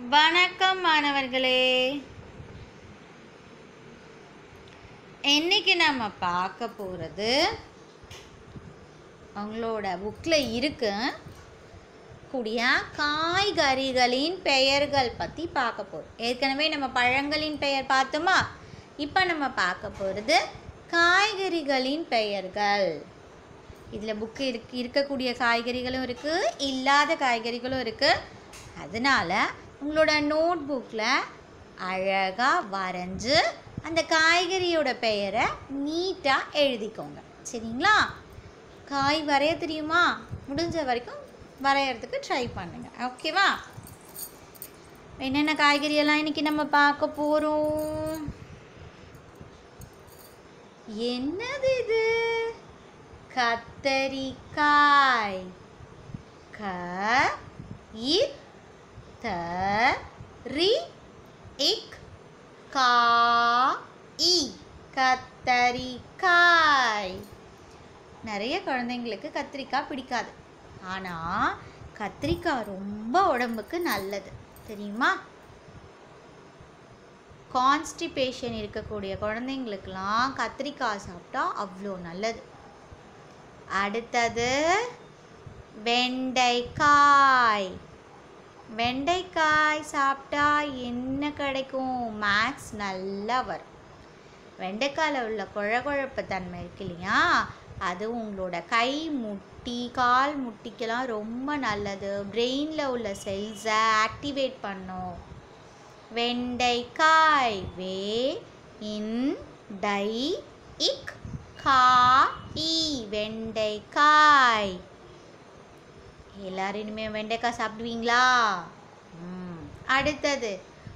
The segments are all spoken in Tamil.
வணக்கம் மாணவர்களே இன்னைக்கு நம்ம பார்க்க போகிறது அவங்களோட புக்கில் இருக்கு கூடிய காய்கறிகளின் பெயர்கள் பற்றி பார்க்க போகிறோம் ஏற்கனவே நம்ம பழங்களின் பெயர் பார்த்தோமா இப்போ நம்ம பார்க்க போகிறது காய்கறிகளின் பெயர்கள் இதில் புக்கு இருக்கு இருக்கக்கூடிய காய்கறிகளும் இருக்குது இல்லாத காய்கறிகளும் இருக்குது அதனால் உங்களோட நோட் புக்கில் அழகாக வரைஞ்சு அந்த காய்கறியோட பெயரை நீட்டாக எழுதிக்கோங்க சரிங்களா காய் வரைய தெரியுமா முடிஞ்ச வரைக்கும் வரையறதுக்கு ட்ரை பண்ணுங்க ஓகேவா என்னென்ன காய்கறியெல்லாம் இன்னைக்கு நம்ம பார்க்க போகிறோம் என்னது இது கத்தரிக்காய் க இ த ரி இக் கா இ கத்தரிக்காய் நிறைய குழந்தைங்களுக்கு கத்திரிக்காய் பிடிக்காது ஆனால் கத்திரிக்காய் ரொம்ப உடம்புக்கு நல்லது தெரியுமா கான்ஸ்டிபேஷன் இருக்கக்கூடிய குழந்தைங்களுக்கெல்லாம் கத்திரிக்காய் சாப்பிட்டா அவ்வளோ நல்லது அடுத்தது வெண்டைக்காய் வெண்டைக்காய் சாப்பிட்டா என்ன கிடைக்கும் மேக்ஸ் நல்லா வரும் வெண்டைக்காயில் உள்ள குழகுழப்பு தன்மை இருக்கு இல்லையா அது உங்களோட கை முட்டி கால் முட்டிக்கெல்லாம் ரொம்ப நல்லது பிரெயினில் உள்ள செல்ஸை ஆக்டிவேட் பண்ணும் வெண்டைக்காய் வே இன் டை இக் கா இ வெண்டைக்காய் எல்லாரும் இனிமே வெண்டைக்காய் சாப்பிடுவீங்களா ம் அடுத்தது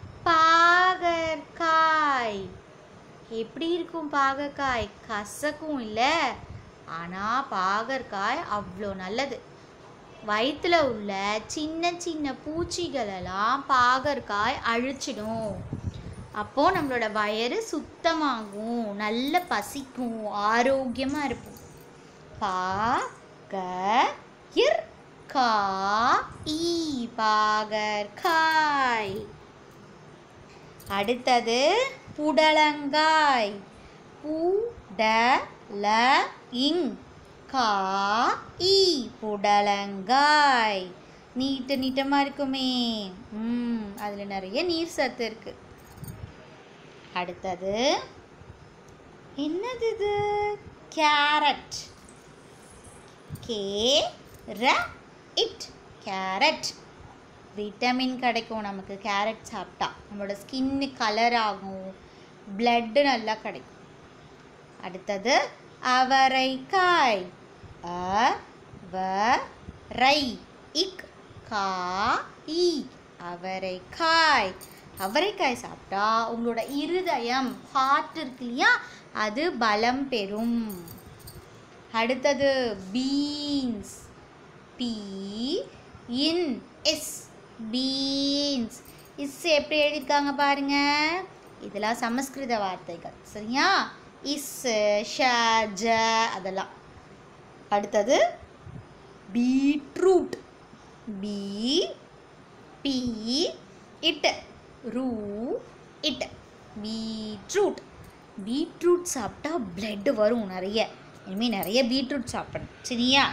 பாகற்காய் எப்படி இருக்கும் பாகற்காய் கசக்கும் இல்லை ஆனால் பாகற்காய் அவ்வளோ நல்லது வயிற்றுல உள்ள சின்ன சின்ன பூச்சிகளெல்லாம் பாகற்காய் அழிச்சிடும் அப்போது நம்மளோட வயிறு சுத்தமாகும் நல்ல பசிக்கும் ஆரோக்கியமாக இருப்போம் பா க இர் கா ஈ பாகற்காய் அடுத்தது புடலங்காய் பூ ட ல இங் கா ஈ புடலங்காய் நீட்ட நீட்டமாக இருக்குமே ம் அதில் நிறைய நீர் சத்து இருக்கு அடுத்தது என்னது இது கேரட் கே ர இட் கேரட் விட்டமின் கிடைக்கும் நமக்கு கேரட் சாப்பிட்டா நம்மளோட ஸ்கின்னு கலர் ஆகும் பிளட்டு நல்லா கிடைக்கும் அடுத்தது அவரைக்காய் அ வ ரை இக் கா இ அவரைக்காய் அவரைக்காய் சாப்பிட்டா உங்களோட இருதயம் ஹார்ட் இருக்கு இல்லையா அது பலம் பெறும் அடுத்தது பீன்ஸ் பி இன் எஸ் பீன்ஸ் இஸ் எப்படி எழுதியிருக்காங்க பாருங்க இதெல்லாம் சமஸ்கிருத வார்த்தைகள் சரியா இஸ் ஷ ஜ அதெல்லாம் அடுத்தது பீட்ரூட் பி பி இட் ரூ இட் பீட்ரூட் பீட்ரூட் சாப்பிட்டா பிளட் வரும் நிறைய இனிமேல் நிறைய பீட்ரூட் சாப்பிடணும் சரியா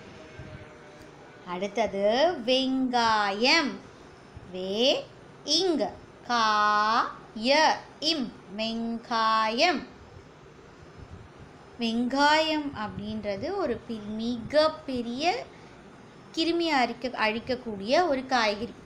அடுத்தது வெங்காயம் வே இங் கா ய இம் வெங்காயம் வெங்காயம் அப்படின்றது ஒரு பி- மிகப்பெரிய கிருமியை அழிக்க அழிக்கக்கூடிய ஒரு காய்கறி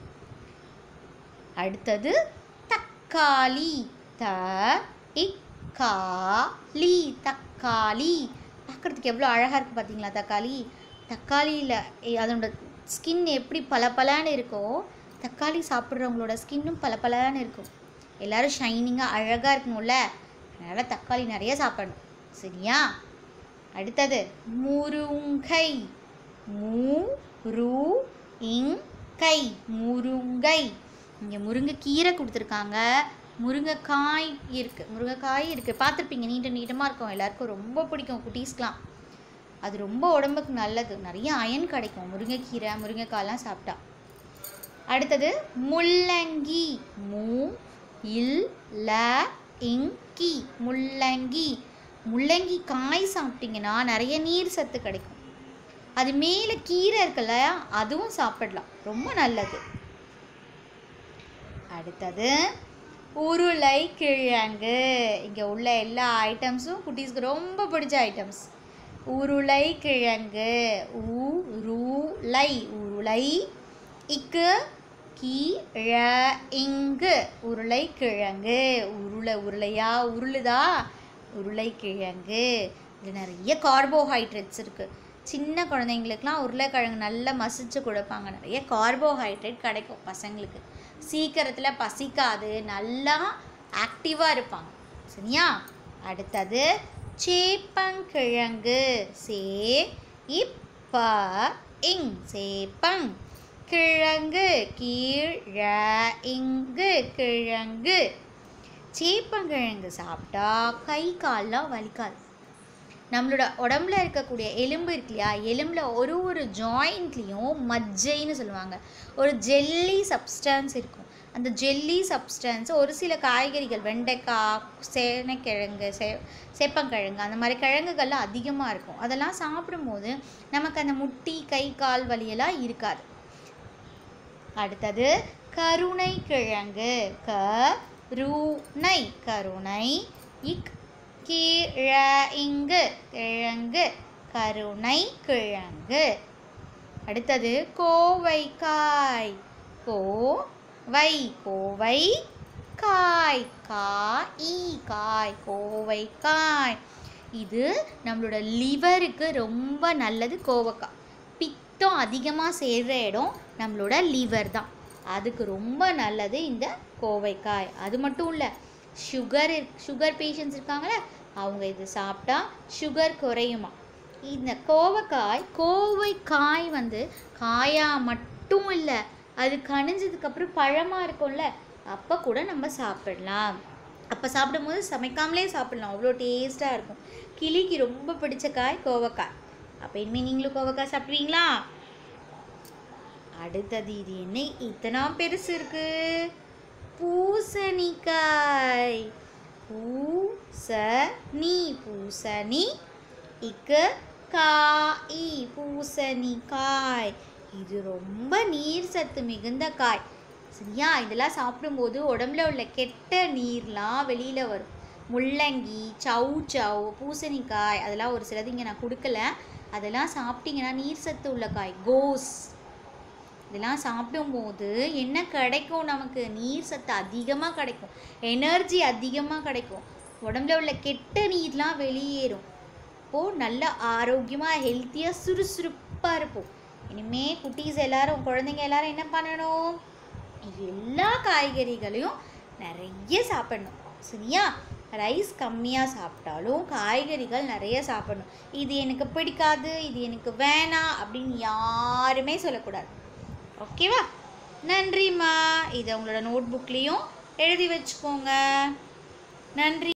அடுத்தது தக்காளி த இக் கா லி தக்காளி பார்க்குறதுக்கு எவ்வளோ அழகாக இருக்குது பார்த்தீங்களா தக்காளி தக்காளியில் அதனோட ஸ்கின் எப்படி பளபளன்னு இருக்கோ தக்காளி சாப்பிட்றவங்களோட ஸ்கின்னும் பளபளன்னு இருக்கும் எல்லாரும் ஷைனிங்காக அழகாக இருக்கணும்ல அதனால் தக்காளி நிறைய சாப்பிடணும் சரியா அடுத்தது முருங்கை மூ ரு இங் கை முருங்கை இங்கே முருங்கைக்கீரை கொடுத்துருக்காங்க முருங்கைக்காய் இருக்குது முருங்கைக்காய் இருக்குது பார்த்துருப்பீங்க நீட்ட நீட்டமாக இருக்கும் எல்லாருக்கும் ரொம்ப பிடிக்கும் குட்டீஸ்க்கெலாம் அது ரொம்ப உடம்புக்கு நல்லது நிறைய அயன் கிடைக்கும் முருங்கைக்கீரை முருங்கைக்காயெலாம் சாப்பிட்டா அடுத்தது முள்ளங்கி மூ இல் ல இங் கி முள்ளங்கி முள்ளங்கி காய் சாப்பிட்டீங்கன்னா நிறைய நீர் சத்து கிடைக்கும் அது மேலே கீரை இருக்குல்ல அதுவும் சாப்பிடலாம் ரொம்ப நல்லது அடுத்தது உருளைக்கிழங்கு இங்கே உள்ள எல்லா ஐட்டம்ஸும் குட்டீஸ்க்கு ரொம்ப பிடிச்ச ஐட்டம்ஸ் உருளைக்கிழங்கு உருளை உருளை இக்கு கீ ழ இங்கு உருளைக்கிழங்கு உருளை உருளையா உருளுதா உருளைக்கிழங்கு இதில் நிறைய கார்போஹைட்ரேட்ஸ் இருக்குது சின்ன குழந்தைங்களுக்குலாம் உருளைக்கிழங்கு நல்லா மசிச்சு கொடுப்பாங்க நிறைய கார்போஹைட்ரேட் கிடைக்கும் பசங்களுக்கு சீக்கிரத்தில் பசிக்காது நல்லா ஆக்டிவாக இருப்பாங்க சரியா அடுத்தது சேப்பங்கிழங்கு சே இப்ப இங் சேப்பங் கிழங்கு கீழ் ழ இங்கு கிழங்கு சேப்பங்கிழங்கு சாப்பிட்டா கை கால்லாம் வலிக்காது நம்மளோட உடம்புல இருக்கக்கூடிய எலும்பு இருக்கு இல்லையா எலும்பில் ஒரு ஒரு ஜாயிண்ட்லேயும் மஜ்ஜைன்னு சொல்லுவாங்க ஒரு ஜெல்லி சப்ஸ்டன்ஸ் இருக்கும் அந்த ஜெல்லி சப்ஸ்டன்ஸ் ஒரு சில காய்கறிகள் வெண்டைக்காய் சேனைக்கிழங்கு சே சேப்பங்கிழங்கு அந்த மாதிரி கிழங்குகள்லாம் அதிகமாக இருக்கும் அதெல்லாம் சாப்பிடும்போது நமக்கு அந்த முட்டி கை கால் வலியெல்லாம் இருக்காது அடுத்தது கருணை கிழங்கு க ருணை கருணை இக் கீழ இங்கு கிழங்கு கருணை கிழங்கு அடுத்தது கோவைக்காய் கோ வை கோவை காய் காய் காய் கோவைக்காய் இது நம்மளோட லிவருக்கு ரொம்ப நல்லது கோவக்காய் பித்தம் அதிகமாக சேர்ற இடம் நம்மளோட லிவர் தான் அதுக்கு ரொம்ப நல்லது இந்த கோவைக்காய் அது மட்டும் இல்லை சுகர் சுகர் பேஷண்ட்ஸ் இருக்காங்களே அவங்க இது சாப்பிட்டா சுகர் குறையுமா இந்த கோவைக்காய் கோவைக்காய் வந்து காயாக மட்டும் இல்லை அது கனிஞ்சதுக்கப்புறம் பழமாக இருக்கும்ல அப்போ கூட நம்ம சாப்பிடலாம் அப்போ சாப்பிடும்போது சமைக்காமலே சாப்பிடலாம் அவ்வளோ டேஸ்ட்டாக இருக்கும் கிளிக்கு ரொம்ப பிடிச்ச காய் கோவைக்காய் அப்போ இனிமேல் நீங்களும் கோவைக்காய் சாப்பிடுவீங்களா அடுத்தது இது என்ன இத்தனை பெருசு இருக்கு பூசணிக்காய் பூசணி பூசணி இக்கு காய் பூசணிக்காய் இது ரொம்ப நீர் சத்து மிகுந்த காய் சரியா இதெல்லாம் சாப்பிடும்போது உடம்புல உள்ள கெட்ட நீர்லாம் வெளியில் வரும் முள்ளங்கி சவு சவ் பூசணிக்காய் அதெல்லாம் ஒரு சிலது இங்கே நான் கொடுக்கல அதெல்லாம் சாப்பிட்டீங்கன்னா நீர் சத்து உள்ள காய் கோஸ் இதெல்லாம் சாப்பிடும்போது என்ன கிடைக்கும் நமக்கு நீர் சத்து அதிகமாக கிடைக்கும் எனர்ஜி அதிகமாக கிடைக்கும் உடம்புல உள்ள கெட்ட நீர்லாம் வெளியேறும் அப்போது நல்ல ஆரோக்கியமாக ஹெல்த்தியாக சுறுசுறுப்பாக இருப்போம் இனிமே குட்டீஸ் எல்லாரும் குழந்தைங்க எல்லாரும் என்ன பண்ணணும் எல்லா காய்கறிகளையும் நிறைய சாப்பிடணும் சரியா ரைஸ் கம்மியாக சாப்பிட்டாலும் காய்கறிகள் நிறைய சாப்பிடணும் இது எனக்கு பிடிக்காது இது எனக்கு வேணாம் அப்படின்னு யாருமே சொல்லக்கூடாது ஓகேவா நன்றிம்மா இதை உங்களோட நோட் புக்லேயும் எழுதி வச்சுக்கோங்க நன்றி